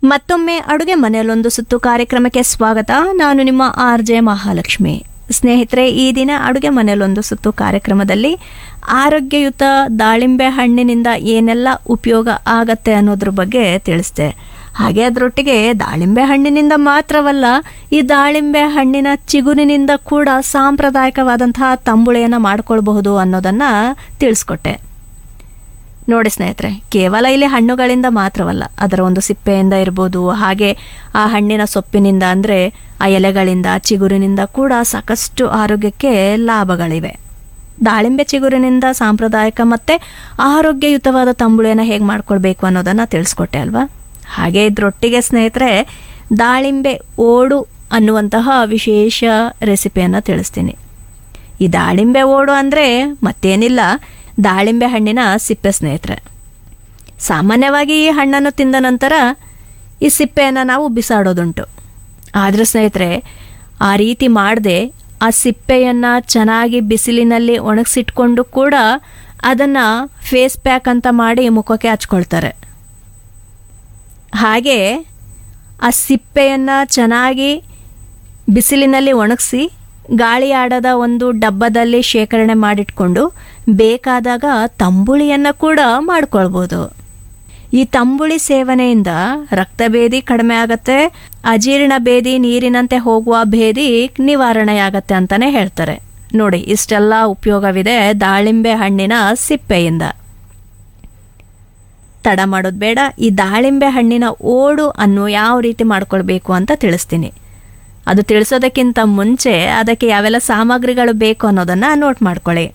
ಮತ್ತೊಮ್ಮೆ ಅಡುಗೆ ಮನೆಯಲ್ಲೊಂದು ಸುತ್ತು ಕಾರ್ಯಕ್ರಮಕ್ಕೆ ಸ್ವಾಗತ ನಾನು ನಿಮ್ಮ ಆರ್ ಜೆ ಮಹಾಲಕ್ಷ್ಮಿ ಸ್ನೇಹಿತರೆ ಈ ದಿನ ಅಡುಗೆ ಮನೆಯಲ್ಲೊಂದು ಸುತ್ತು ಕಾರ್ಯಕ್ರಮದಲ್ಲಿ ಆರೋಗ್ಯಯುತ ದಾಳಿಂಬೆ ಹಣ್ಣಿನಿಂದ ಏನೆಲ್ಲ ಉಪಯೋಗ ಆಗತ್ತೆ ಅನ್ನೋದ್ರ ಬಗ್ಗೆ ತಿಳಿಸ್ದೆ ಹಾಗೆ ಅದರೊಟ್ಟಿಗೆ ದಾಳಿಂಬೆ ಹಣ್ಣಿನಿಂದ ಮಾತ್ರವಲ್ಲ ಈ ದಾಳಿಂಬೆ ಹಣ್ಣಿನ ಚಿಗುರಿನಿಂದ ಕೂಡ ಸಾಂಪ್ರದಾಯಿಕವಾದಂತಹ ತಂಬುಳಿಯನ್ನು ಮಾಡ್ಕೊಳ್ಬಹುದು ಅನ್ನೋದನ್ನ ತಿಳಿಸ್ಕೊಟ್ಟೆ ನೋಡಿ ಸ್ನೇಹಿತರೆ ಕೇವಲ ಇಲ್ಲಿ ಹಣ್ಣುಗಳಿಂದ ಮಾತ್ರವಲ್ಲ ಅದರ ಒಂದು ಸಿಪ್ಪೆಯಿಂದ ಇರ್ಬೋದು ಹಾಗೆ ಆ ಹಣ್ಣಿನ ಸೊಪ್ಪಿನಿಂದ ಅಂದರೆ ಆ ಎಲೆಗಳಿಂದ ಚಿಗುರಿನಿಂದ ಕೂಡ ಸಾಕಷ್ಟು ಆರೋಗ್ಯಕ್ಕೆ ಲಾಭಗಳಿವೆ ದಾಳಿಂಬೆ ಚಿಗುರಿನಿಂದ ಸಾಂಪ್ರದಾಯಿಕ ಮತ್ತು ಆರೋಗ್ಯಯುತವಾದ ತಂಬುಳಿಯನ್ನು ಹೇಗೆ ಮಾಡ್ಕೊಳ್ಬೇಕು ಅನ್ನೋದನ್ನು ತಿಳಿಸ್ಕೊಟ್ಟೆ ಅಲ್ವಾ ಹಾಗೆ ಇದ್ರೊಟ್ಟಿಗೆ ಸ್ನೇಹಿತರೆ ದಾಳಿಂಬೆ ಓಡು ಅನ್ನುವಂತಹ ವಿಶೇಷ ರೆಸಿಪಿಯನ್ನು ತಿಳಿಸ್ತೀನಿ ಈ ದಾಳಿಂಬೆ ಓಡು ಅಂದರೆ ಮತ್ತೇನಿಲ್ಲ ದಾಳಿಂಬೆ ಹಣ್ಣಿನ ಸಿಪ್ಪೆ ಸ್ನೇಹಿತರೆ ಸಾಮಾನ್ಯವಾಗಿ ಈ ಹಣ್ಣನ್ನು ತಿಂದ ನಂತರ ಈ ಸಿಪ್ಪೆಯನ್ನು ನಾವು ಬಿಸಾಡೋದುಂಟು ಆದರೆ ಸ್ನೇಹಿತರೆ ಆ ರೀತಿ ಮಾಡದೆ ಆ ಸಿಪ್ಪೆಯನ್ನು ಚೆನ್ನಾಗಿ ಬಿಸಿಲಿನಲ್ಲಿ ಒಣಗಿಸಿಟ್ಕೊಂಡು ಕೂಡ ಅದನ್ನು ಫೇಸ್ ಪ್ಯಾಕ್ ಅಂತ ಮಾಡಿ ಮುಖಕ್ಕೆ ಹಚ್ಕೊಳ್ತಾರೆ ಹಾಗೆ ಆ ಸಿಪ್ಪೆಯನ್ನು ಚೆನ್ನಾಗಿ ಬಿಸಿಲಿನಲ್ಲಿ ಒಣಗಿಸಿ ಗಾಳಿ ಆಡದ ಒಂದು ಡಬ್ಬದಲ್ಲಿ ಶೇಖರಣೆ ಮಾಡಿಟ್ಕೊಂಡು ಬೇಕಾದಾಗ ತಂಬುಳಿಯನ್ನು ಕೂಡ ಮಾಡ್ಕೊಳ್ಬೋದು ಈ ತಂಬುಳಿ ಸೇವನೆಯಿಂದ ರಕ್ತಭೇದಿ ಕಡಿಮೆ ಆಗತ್ತೆ ಅಜೀರ್ಣ ಭೇದಿ ನೀರಿನಂತೆ ಹೋಗುವ ಭೇದಿ ನಿವಾರಣೆಯಾಗತ್ತೆ ಅಂತಾನೆ ಹೇಳ್ತಾರೆ ನೋಡಿ ಇಷ್ಟೆಲ್ಲ ಉಪಯೋಗವಿದೆ ದಾಳಿಂಬೆ ಹಣ್ಣಿನ ಸಿಪ್ಪೆಯಿಂದ ತಡ ಮಾಡೋದು ಬೇಡ ಈ ದಾಳಿಂಬೆ ಹಣ್ಣಿನ ಓಡು ಅನ್ನು ಯಾವ ರೀತಿ ಮಾಡ್ಕೊಳ್ಬೇಕು ಅಂತ ತಿಳಿಸ್ತೀನಿ ಅದು ತಿಳಿಸೋದಕ್ಕಿಂತ ಮುಂಚೆ ಅದಕ್ಕೆ ಯಾವೆಲ್ಲ ಸಾಮಗ್ರಿಗಳು ಬೇಕು ಅನ್ನೋದನ್ನು ನೋಟ್ ಮಾಡ್ಕೊಳ್ಳಿ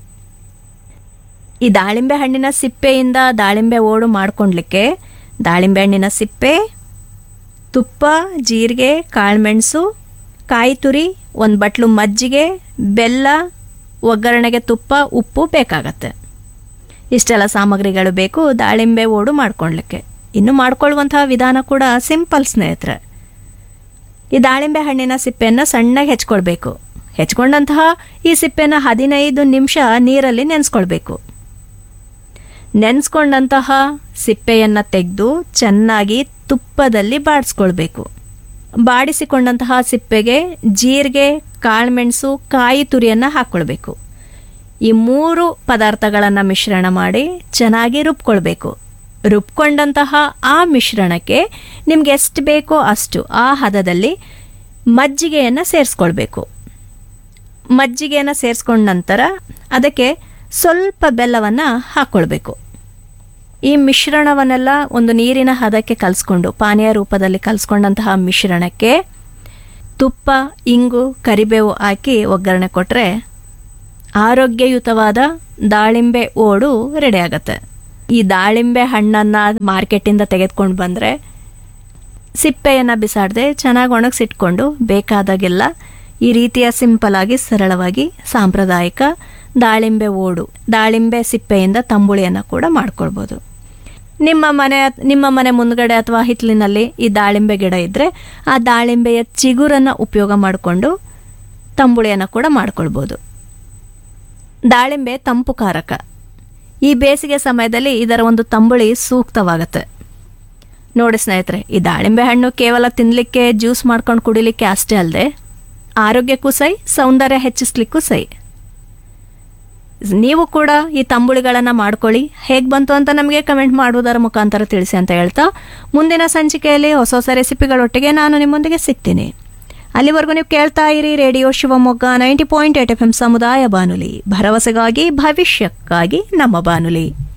ಈ ದಾಳಿಂಬೆ ಹಣ್ಣಿನ ಸಿಪ್ಪೆಯಿಂದ ದಾಳಿಂಬೆ ಓಡು ಮಾಡ್ಕೊಳ್ಲಿಕ್ಕೆ ದಾಳಿಂಬೆ ಹಣ್ಣಿನ ಸಿಪ್ಪೆ ತುಪ್ಪ ಜೀರಿಗೆ ಕಾಳುಮೆಣಸು ಕಾಯಿ ತುರಿ ಒಂದು ಬಟ್ಲು ಮಜ್ಜಿಗೆ ಬೆಲ್ಲ ಒಗ್ಗರಣೆಗೆ ತುಪ್ಪ ಉಪ್ಪು ಬೇಕಾಗತ್ತೆ ಇಷ್ಟೆಲ್ಲ ಸಾಮಗ್ರಿಗಳು ಬೇಕು ದಾಳಿಂಬೆ ಓಡು ಮಾಡ್ಕೊಳ್ಲಿಕ್ಕೆ ಇನ್ನು ಮಾಡ್ಕೊಳ್ಳುವಂತಹ ವಿಧಾನ ಕೂಡ ಸಿಂಪಲ್ ಸ್ನೇಹಿತರೆ ಈ ದಾಳಿಂಬೆ ಹಣ್ಣಿನ ಸಿಪ್ಪೆಯನ್ನು ಸಣ್ಣಗೆ ಹೆಚ್ಕೊಳ್ಬೇಕು ಹೆಚ್ಕೊಂಡಂತಹ ಈ ಸಿಪ್ಪೆನ ಹದಿನೈದು ನಿಮಿಷ ನೀರಲ್ಲಿ ನೆನೆಸ್ಕೊಳ್ಬೇಕು ನೆನೆಸ್ಕೊಂಡಂತಹ ಸಿಪ್ಪೆಯನ್ನು ತೆಗೆದು ಚೆನ್ನಾಗಿ ತುಪ್ಪದಲ್ಲಿ ಬಾಡಿಸ್ಕೊಳ್ಬೇಕು ಬಾಡಿಸಿಕೊಂಡಂತಹ ಸಿಪ್ಪೆಗೆ ಜೀರಿಗೆ ಕಾಳುಮೆಣಸು ಕಾಯಿ ತುರಿಯನ್ನು ಹಾಕ್ಕೊಳ್ಬೇಕು ಈ ಮೂರು ಪದಾರ್ಥಗಳನ್ನು ಮಿಶ್ರಣ ಮಾಡಿ ಚೆನ್ನಾಗಿ ರುಬ್ಕೊಳ್ಬೇಕು ರುಬ್ಕೊಂಡಂತಹ ಆ ಮಿಶ್ರಣಕ್ಕೆ ನಿಮ್ಗೆ ಎಷ್ಟು ಬೇಕೋ ಅಷ್ಟು ಆ ಹದದಲ್ಲಿ ಮಜ್ಜಿಗೆಯನ್ನು ಸೇರಿಸ್ಕೊಳ್ಬೇಕು ಮಜ್ಜಿಗೆಯನ್ನು ಸೇರಿಸ್ಕೊಂಡ ನಂತರ ಅದಕ್ಕೆ ಸ್ವಲ್ಪ ಬೆಲ್ಲವನ್ನು ಹಾಕ್ಕೊಳ್ಬೇಕು ಈ ಮಿಶ್ರಣವನ್ನೆಲ್ಲ ಒಂದು ನೀರಿನ ಹದಕ್ಕೆ ಕಲಿಸ್ಕೊಂಡು ಪಾನೀಯ ರೂಪದಲ್ಲಿ ಕಲಿಸ್ಕೊಂಡಂತಹ ಮಿಶ್ರಣಕ್ಕೆ ತುಪ್ಪ ಇಂಗು ಕರಿಬೇವು ಹಾಕಿ ಒಗ್ಗರಣೆ ಕೊಟ್ಟರೆ ಆರೋಗ್ಯಯುತವಾದ ದಾಳಿಂಬೆ ಓಡು ರೆಡಿ ಆಗತ್ತೆ ಈ ದಾಳಿಂಬೆ ಹಣ್ಣನ್ನು ಮಾರ್ಕೆಟಿಂದ ತೆಗೆದುಕೊಂಡು ಬಂದರೆ ಸಿಪ್ಪೆಯನ್ನು ಬಿಸಾಡದೆ ಚೆನ್ನಾಗಿ ಒಣಗಿಸಿಟ್ಕೊಂಡು ಬೇಕಾದಾಗೆಲ್ಲ ಈ ರೀತಿಯ ಸಿಂಪಲ್ ಆಗಿ ಸರಳವಾಗಿ ಸಾಂಪ್ರದಾಯಿಕ ದಾಳಿಂಬೆ ಓಡು ದಾಳಿಂಬೆ ಸಿಪ್ಪೆಯಿಂದ ತಂಬುಳಿಯನ್ನು ಕೂಡ ಮಾಡ್ಕೊಳ್ಬೋದು ನಿಮ್ಮ ಮನೆ ನಿಮ್ಮ ಮನೆ ಮುಂದ್ಗಡೆ ಅಥವಾ ಹಿತ್ತಲಿನಲ್ಲಿ ಈ ದಾಳಿಂಬೆ ಗಿಡ ಇದ್ದರೆ ಆ ದಾಳಿಂಬೆಯ ಚಿಗುರನ್ನು ಉಪಯೋಗ ಮಾಡಿಕೊಂಡು ತಂಬುಳಿಯನ್ನು ಕೂಡ ಮಾಡ್ಕೊಳ್ಬೋದು ದಾಳಿಂಬೆ ತಂಪು ಕಾರಕ ಈ ಬೇಸಿಗೆ ಸಮಯದಲ್ಲಿ ಇದರ ಒಂದು ತಂಬುಳಿ ಸೂಕ್ತವಾಗತ್ತೆ ನೋಡಿ ಸ್ನೇಹಿತರೆ ಈ ದಾಳಿಂಬೆ ಹಣ್ಣು ಕೇವಲ ತಿನ್ನಲಿಕ್ಕೆ ಜ್ಯೂಸ್ ಮಾಡ್ಕೊಂಡು ಕುಡಿಲಿಕ್ಕೆ ಅಷ್ಟೇ ಅಲ್ಲದೆ ಆರೋಗ್ಯಕ್ಕೂ ಸೈ ಸೌಂದರ್ಯ ಹೆಚ್ಚಿಸ್ಲಿಕ್ಕೂ ಸೈ ನೀವು ಕೂಡ ಈ ತಂಬುಳಿಗಳನ್ನು ಮಾಡ್ಕೊಳ್ಳಿ ಹೇಗೆ ಬಂತು ಅಂತ ನಮಗೆ ಕಮೆಂಟ್ ಮಾಡುವುದರ ಮುಖಾಂತರ ತಿಳಿಸಿ ಅಂತ ಹೇಳ್ತಾ ಮುಂದಿನ ಸಂಚಿಕೆಯಲ್ಲಿ ಹೊಸ ಹೊಸ ರೆಸಿಪಿಗಳೊಟ್ಟಿಗೆ ನಾನು ನಿಮ್ಮೊಂದಿಗೆ ಸಿಗ್ತೀನಿ ಅಲ್ಲಿವರೆಗೂ ನೀವು ಕೇಳ್ತಾ ಇರಿ radio Shivamogga ninety point eight F M ಸಮುದಾಯ ಬಾನುಲಿ ಭರವಸೆಗಾಗಿ ಭವಿಷ್ಯಕ್ಕಾಗಿ ನಮ್ಮ ಬಾನುಲಿ